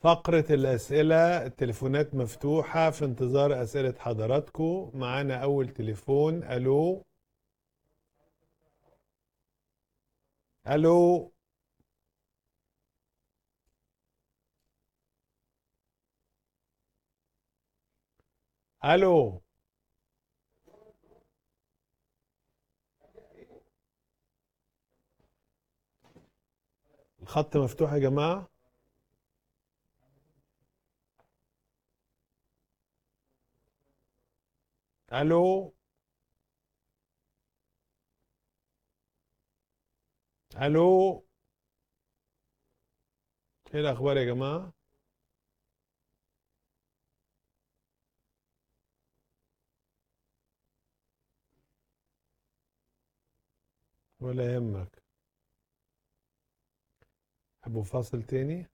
فقرة الأسئلة التليفونات مفتوحة في انتظار أسئلة حضراتكم معانا أول تليفون ألو ألو ألو الخط مفتوح يا جماعة ألو ألو إيه الأخبار يا جماعة ولا يهمك حبوا فاصل تاني